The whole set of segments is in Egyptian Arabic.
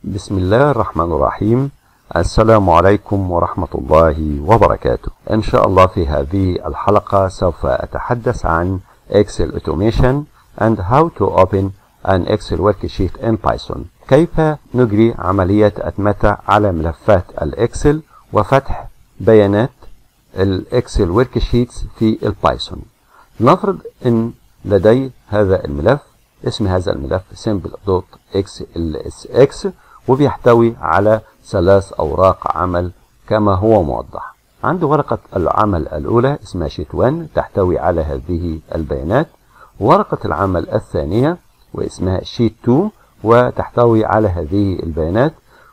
بسم الله الرحمن الرحيم السلام عليكم ورحمة الله وبركاته إن شاء الله في هذه الحلقة سوف أتحدث عن Excel Automation and how to open an Excel worksheet in Python كيف نجري عملية أتمتة على ملفات الإكسل وفتح بيانات الإكسل وركشيتس في البايثون نفرض أن لدي هذا الملف اسم هذا الملف simple.xlsx وبيحتوي على ثلاث أوراق عمل كما هو موضح عندي ورقة العمل الأولى اسمها شيت 1 تحتوي على هذه البيانات ورقة العمل الثانية واسمها شيت 2 وتحتوي على هذه البيانات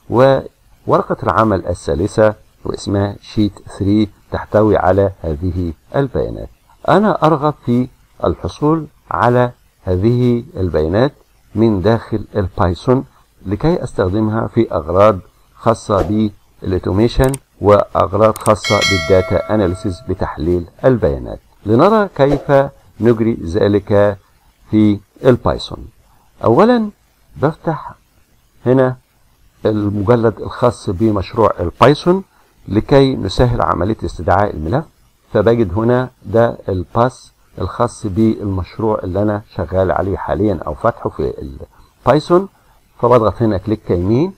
وورقة العمل الثالثة واسمها شيت 3 تحتوي على هذه البيانات أنا أرغب في الحصول على هذه البيانات من داخل البايثون لكي استخدمها في اغراض خاصة بالاوتوميشن واغراض خاصة بالداتا اناليسيس بتحليل البيانات لنرى كيف نجري ذلك في البايثون اولا بفتح هنا المجلد الخاص بمشروع البايثون لكي نسهل عملية استدعاء الملف فبجد هنا ده الباس الخاص بالمشروع اللي انا شغال عليه حاليا او فاتحه في البايثون فبضغط هنا كليك يمين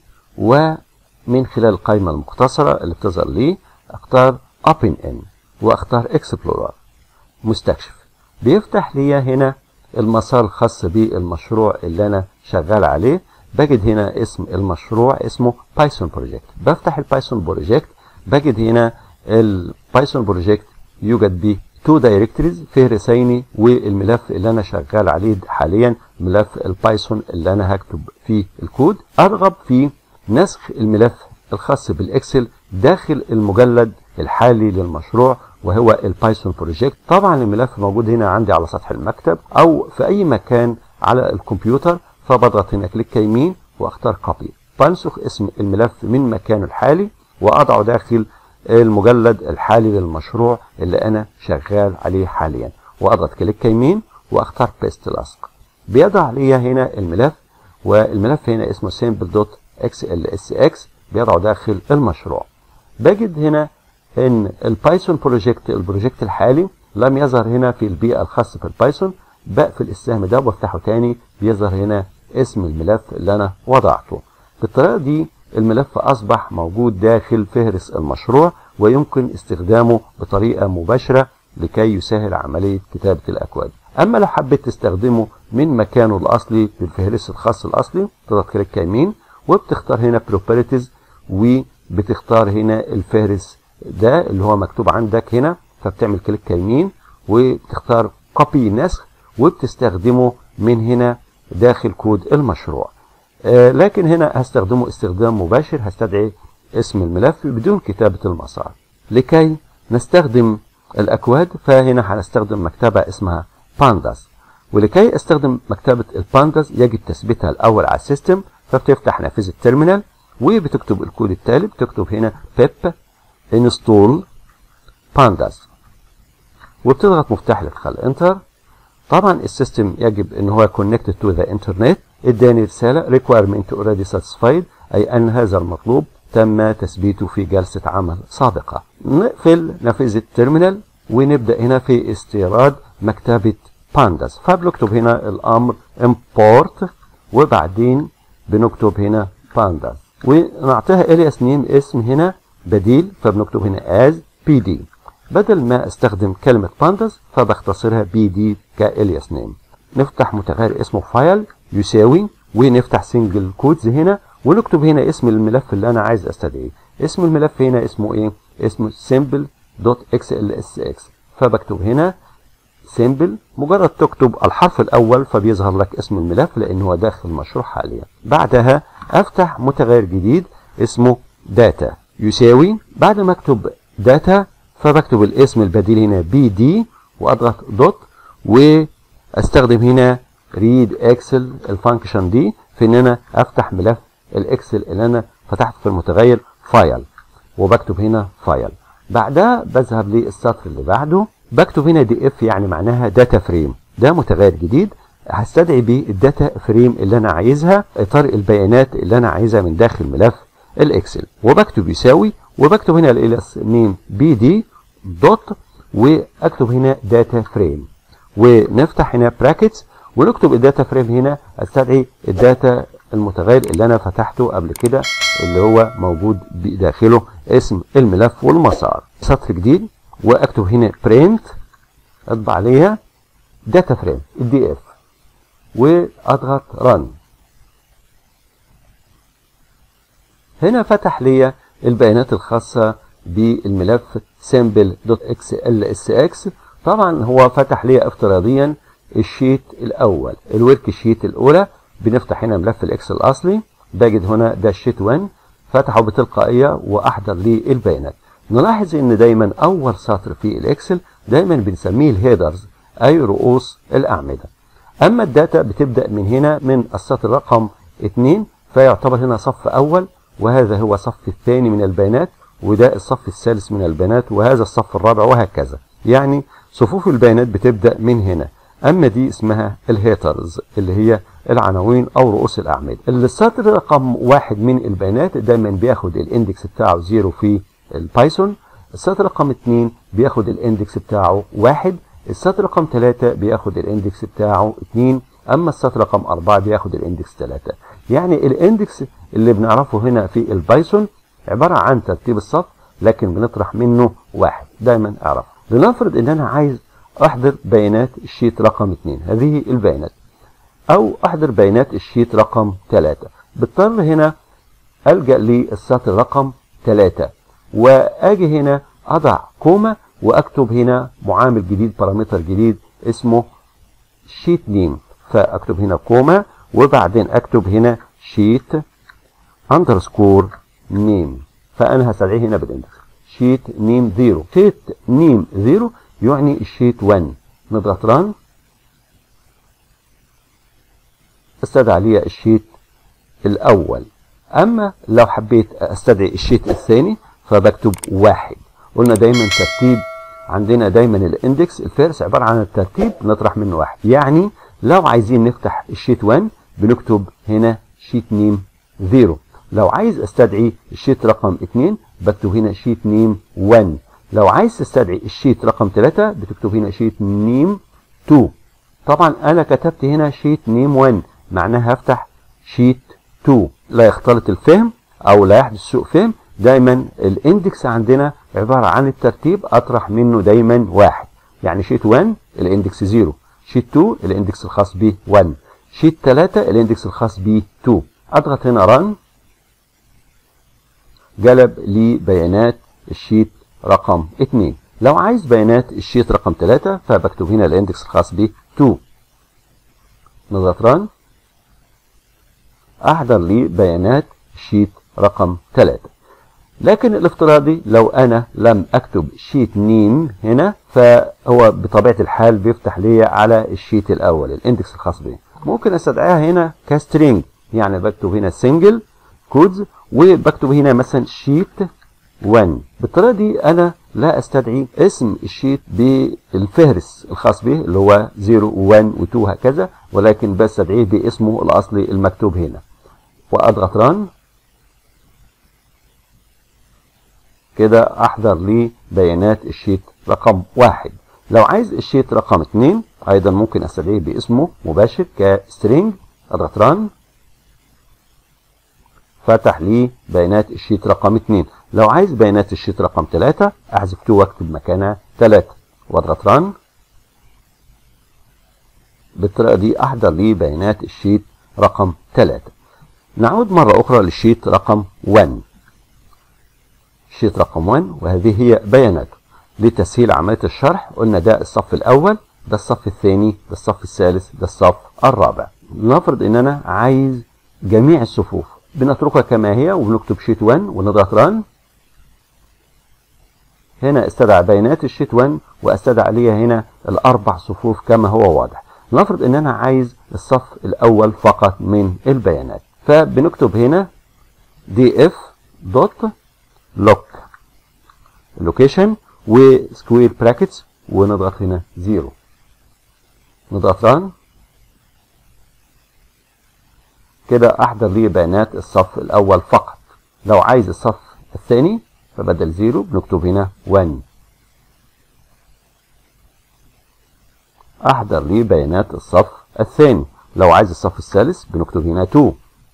ومن خلال القائمة المختصرة اللي بتظهر لي اختار Open In واختار Explorer مستكشف بيفتح لي هنا المسار الخاص بالمشروع اللي انا شغال عليه بجد هنا اسم المشروع اسمه بايثون بروجكت بفتح البايثون بروجكت بجد هنا البايثون بروجكت يوجد به تو دايركتوريز فهرسيني والملف اللي انا شغال عليه حاليا ملف البايثون اللي انا هكتب فيه الكود ارغب في نسخ الملف الخاص بالاكسل داخل المجلد الحالي للمشروع وهو البايثون بروجكت طبعا الملف موجود هنا عندي على سطح المكتب او في اي مكان على الكمبيوتر فبضغط هنا كليك يمين واختار كوبي بنسخ اسم الملف من مكانه الحالي واضعه داخل المجلد الحالي للمشروع اللي انا شغال عليه حاليا واضغط كليك يمين واختار بيست لصق بيضع لي هنا الملف والملف هنا اسمه simple.xlsx بيضعه داخل المشروع بجد هنا ان البايثون بروجكت البروجكت الحالي لم يظهر هنا في البيئة الخاصة بالبايثون بقفل السهم ده وافتحه تاني بيظهر هنا اسم الملف اللي انا وضعته بالطريقة دي الملف أصبح موجود داخل فهرس المشروع ويمكن استخدامه بطريقة مباشرة لكي يسهل عملية كتابة الأكواد أما لو حبيت تستخدمه من مكانه الأصلي في الفهرس الخاص الأصلي تضغط كليك يمين وبتختار هنا Properties وبتختار هنا الفهرس ده اللي هو مكتوب عندك هنا فبتعمل كليك يمين وبتختار Copy نسخ وبتستخدمه من هنا داخل كود المشروع آه لكن هنا هستخدمه استخدام مباشر هستدعي اسم الملف بدون كتابة المسار لكي نستخدم الأكواد فهنا هنستخدم مكتبة اسمها بانداس ولكي استخدم مكتبة البانداس يجب تثبيتها الأول على السيستم فبتفتح نافذة التيرمينال وبتكتب الكود التالي بتكتب هنا pip install pandas وبتضغط مفتاح الادخال انتر طبعا السيستم يجب ان هو connected to the internet اداني رسالة requirement already satisfied أي أن هذا المطلوب تم تثبيته في جلسة عمل سابقة نقفل نافذة التيرمينال ونبدأ هنا في استيراد مكتبة بانداس فبنكتب هنا الأمر import وبعدين بنكتب هنا بانداس ونعطيها الياس نيم اسم هنا بديل فبنكتب هنا as pd بدل ما استخدم كلمة بانداس فبختصرها bd كالياس نيم نفتح متغير اسمه فايل يساوي ونفتح سنجل كودز هنا ونكتب هنا اسم الملف اللي انا عايز استدعيه اسم الملف هنا اسمه ايه اسمه simple.xlsx فبكتب هنا simple مجرد تكتب الحرف الاول فبيظهر لك اسم الملف لان هو داخل المشروع حاليا بعدها افتح متغير جديد اسمه data يساوي بعد ما اكتب data فبكتب الاسم البديل هنا bd واضغط دوت واستخدم هنا ريد اكسل الفانكشن دي في ان انا افتح ملف الاكسل اللي انا فتحته في المتغير فايل وبكتب هنا فايل بعدها بذهب للسطر اللي بعده بكتب هنا دي اف يعني معناها داتا فريم ده متغير جديد هستدعي بيه الداتا فريم اللي انا عايزها اطار البيانات اللي انا عايزها من داخل ملف الاكسل وبكتب يساوي وبكتب هنا الاس نيم بي دي دوت واكتب هنا داتا فريم ونفتح هنا براكتس ونكتب الداتا فريم هنا استدعي الداتا المتغير اللي انا فتحته قبل كده اللي هو موجود بداخله اسم الملف والمسار سطر جديد واكتب هنا برنت اطبع عليها داتا فريم الدي اف واضغط رن هنا فتح لي البيانات الخاصة بالملف sample.xlsx طبعا هو فتح لي افتراضيا الشيت الاول الورك شيت الاولى بنفتح هنا ملف الاكسل الاصلي بجد هنا ده الشيت 1 فتحه بتلقائيه واحضر لي البيانات نلاحظ ان دايما اول سطر في الاكسل دايما بنسميه الهيدرز اي رؤوس الاعمده اما الداتا بتبدا من هنا من السطر رقم 2 فيعتبر هنا صف اول وهذا هو الصف الثاني من البيانات وده الصف الثالث من البيانات وهذا الصف الرابع وهكذا يعني صفوف البيانات بتبدا من هنا اما دي اسمها الهيترز اللي هي العناوين او رؤوس الاعمده السطر رقم واحد من البيانات دايما بياخد الاندكس بتاعه زيرو في البايثون السطر رقم اتنين بياخد الاندكس بتاعه واحد السطر رقم ثلاثة بياخد الاندكس بتاعه اتنين اما السطر رقم اربعة بياخد الاندكس ثلاثة يعني الاندكس اللي بنعرفه هنا في البايثون عبارة عن ترتيب الصف لكن بنطرح منه واحد دايما اعرف لنفرض ان انا عايز احضر بيانات الشيت رقم 2 هذه البيانات او احضر بيانات الشيت رقم 3 بضطر هنا الجا للسطر رقم 3 واجي هنا اضع كوما واكتب هنا معامل جديد بارامتر جديد اسمه شيت نيم فاكتب هنا كوما وبعدين اكتب هنا شيت اندرسكور نيم فانا هستدعيه هنا بالاندكس شيت نيم 0 شيت نيم 0 يعني الشيت 1 نضغط ران استدعى لي الشيت الاول اما لو حبيت استدعي الشيت الثاني فبكتب واحد قلنا دايما ترتيب عندنا دايما الاندكس الفارس عباره عن الترتيب نطرح منه واحد يعني لو عايزين نفتح الشيت 1 بنكتب هنا شيت نيم 0 لو عايز استدعي الشيت رقم 2 بكتب هنا شيت نيم 1 لو عايز تستدعي الشيت رقم 3 بتكتب هنا شيت نيم 2 طبعا انا كتبت هنا شيت نيم 1 معناها هفتح شيت 2 لا يختلط الفهم او لا يحدث سوء فهم دايما الاندكس عندنا عبارة عن الترتيب اطرح منه دايما واحد يعني شيت 1 الاندكس 0 شيت 2 الاندكس الخاص به 1 شيت 3 الاندكس الخاص به 2 اضغط هنا ران جلب لي بيانات الشيت رقم 2 لو عايز بيانات الشيت رقم 3 فبكتب هنا الاندكس الخاص به 2 نضغط ران احضر لي بيانات الشيت رقم 3 لكن الافتراضي لو انا لم اكتب شيت نيم هنا فهو بطبيعه الحال بيفتح لي على الشيت الاول الاندكس الخاص به ممكن استدعيها هنا كسترينج يعني بكتب هنا سنجل كودز وبكتب هنا مثلا شيت 1 بالطريقه دي انا لا استدعي اسم الشيت بالفهرس الخاص به اللي هو 0 و1 و2 هكذا ولكن بستدعيه باسمه الاصلي المكتوب هنا واضغط ران كده احضر لي بيانات الشيت رقم واحد لو عايز الشيت رقم 2 ايضا ممكن استدعيه باسمه مباشر كسترينج اضغط ران فتح لي بيانات الشيت رقم 2 لو عايز بيانات الشيت رقم 3 احذف 2 واكتب مكانها 3 واضغط ران بالطريقه دي احضر لي بيانات الشيت رقم 3 نعود مره اخرى للشيت رقم 1 شيت رقم 1 وهذه هي بياناته لتسهيل عمليه الشرح قلنا ده الصف الاول ده الصف الثاني ده الصف الثالث ده الصف الرابع نفرض ان انا عايز جميع الصفوف بنتركها كما هي وبنكتب شيت 1 ونضغط ران هنا استدعى بيانات الشيت 1 واستدعى لي هنا الاربع صفوف كما هو واضح نفرض ان انا عايز الصف الاول فقط من البيانات فبنكتب هنا دي اف دوت لوك لوكيشن وسكوير براكتس ونضغط هنا زيرو نضغط ران كده احضر لي بيانات الصف الاول فقط لو عايز الصف الثاني فبدل زيرو بنكتب هنا 1 احضر لي بيانات الصف الثاني لو عايز الصف الثالث بنكتب هنا 2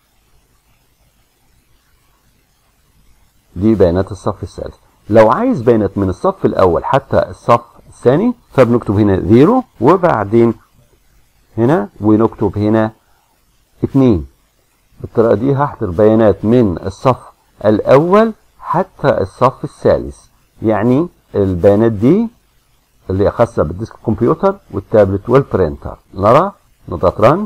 دي بيانات الصف الثالث لو عايز بيانات من الصف الاول حتى الصف الثاني فبنكتب هنا 0 وبعدين هنا ونكتب هنا 2 بالطريقه دي هحضر بيانات من الصف الاول حتى الصف الثالث يعني البيانات دي اللي هي خاصه بالديسك كمبيوتر والتابلت والبرينتر نرى نضغط ران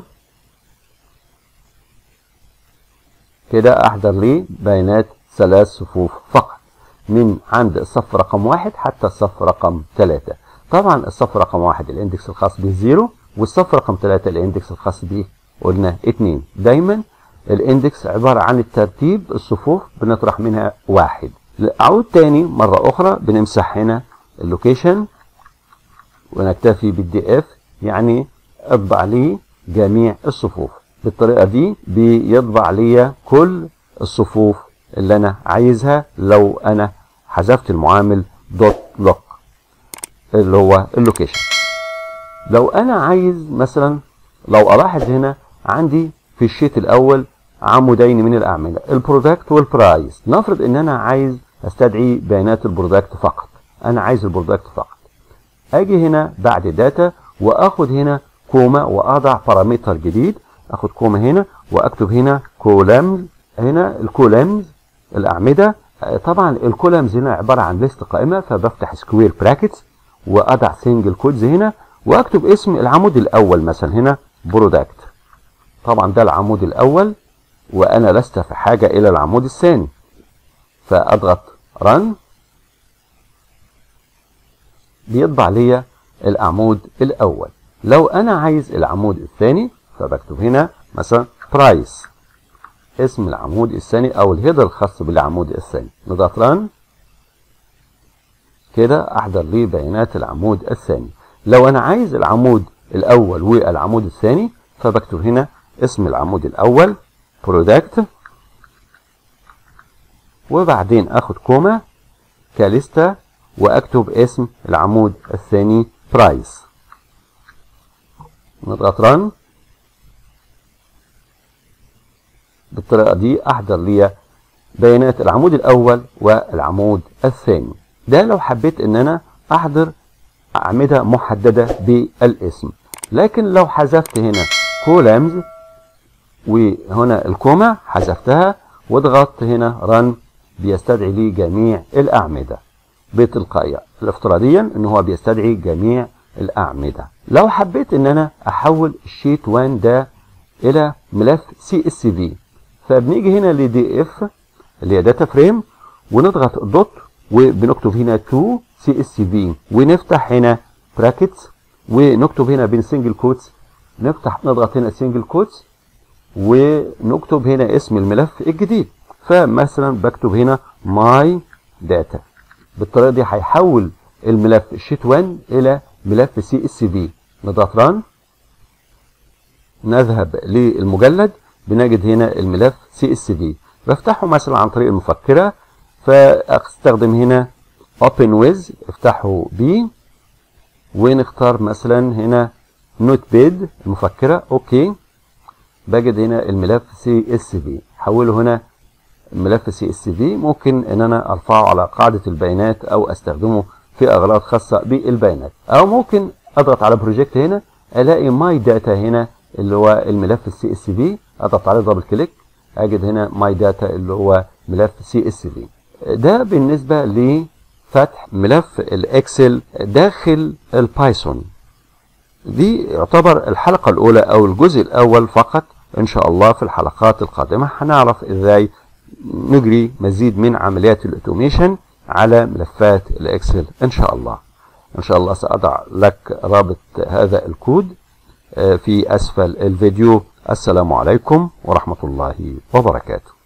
كده احضر لي بيانات ثلاث صفوف فقط من عند الصف رقم واحد حتى الصف رقم ثلاثة طبعا الصف رقم واحد الاندكس الخاص به زيرو والصف رقم ثلاثة الاندكس الخاص به قلنا اتنين دايما الاندكس عبارة عن الترتيب الصفوف بنطرح منها واحد اعود تاني مرة اخرى بنمسح هنا اللوكيشن ونكتفي بالدي اف يعني اطبع لي جميع الصفوف بالطريقة دي بيطبع لي كل الصفوف اللي انا عايزها لو انا حذفت المعامل دوت لوك اللي هو اللوكيشن لو انا عايز مثلا لو الاحظ هنا عندي في الشيت الاول عمودين من الاعمده البرودكت والبرايس نفرض ان انا عايز استدعي بيانات البرودكت فقط انا عايز البرودكت فقط اجي هنا بعد داتا واخد هنا كوما واضع بارامتر جديد اخد كوما هنا واكتب هنا كولمز هنا الكولمز الاعمده طبعا الكولمز هنا عباره عن ليست قائمه فبفتح سكوير براكتس واضع سنجل كودز هنا واكتب اسم العمود الاول مثلا هنا برودكت طبعا ده العمود الاول وانا لست في حاجه الى العمود الثاني فاضغط رن بيطبع لي العمود الاول لو انا عايز العمود الثاني فبكتب هنا مثلا برايس اسم العمود الثاني او الهيدر الخاص بالعمود الثاني نضغط ران كده احضر لي بيانات العمود الثاني لو انا عايز العمود الاول والعمود الثاني فبكتب هنا اسم العمود الاول برودكت وبعدين اخد كوما كاليستا واكتب اسم العمود الثاني برايس نضغط ران بالطريقه دي احضر لي بيانات العمود الاول والعمود الثاني ده لو حبيت ان انا احضر اعمده محدده بالاسم لكن لو حذفت هنا كولمز وهنا الكوما حذفتها وضغطت هنا رن بيستدعي لي جميع الاعمده بتلقائيه الافتراضيا ان هو بيستدعي جميع الاعمده لو حبيت ان انا احول الشيت 1 ده الى ملف سي اس في فبنيجي هنا لدي اف اللي هي داتا فريم ونضغط دوت وبنكتب هنا تو سي اس في ونفتح هنا براكتس ونكتب هنا بين سنجل كوتس نفتح نضغط هنا سنجل كوتس ونكتب هنا اسم الملف الجديد فمثلا بكتب هنا ماي داتا بالطريقه دي هيحول الملف شيت 1 الى ملف سي اس في نضغط ران نذهب للمجلد بنجد هنا الملف سي اس في بفتحه مثلا عن طريق المفكره فاستخدم هنا open with افتحه بي ونختار مثلا هنا نوت بيد المفكره اوكي بجد هنا الملف سي اس في حوله هنا ملف سي اس في ممكن ان انا ارفعه على قاعده البيانات او استخدمه في اغراض خاصه بالبيانات او ممكن اضغط على بروجكت هنا الاقي ماي داتا هنا اللي هو الملف السي اس في اضغط عليه دبل كليك اجد هنا ماي داتا اللي هو ملف سي اس في ده بالنسبه لفتح ملف الاكسل داخل البايثون دي يعتبر الحلقه الاولى او الجزء الاول فقط ان شاء الله في الحلقات القادمه هنعرف ازاي نجري مزيد من عمليات الاوتوميشن على ملفات الاكسل ان شاء الله ان شاء الله ساضع لك رابط هذا الكود في اسفل الفيديو السلام عليكم ورحمه الله وبركاته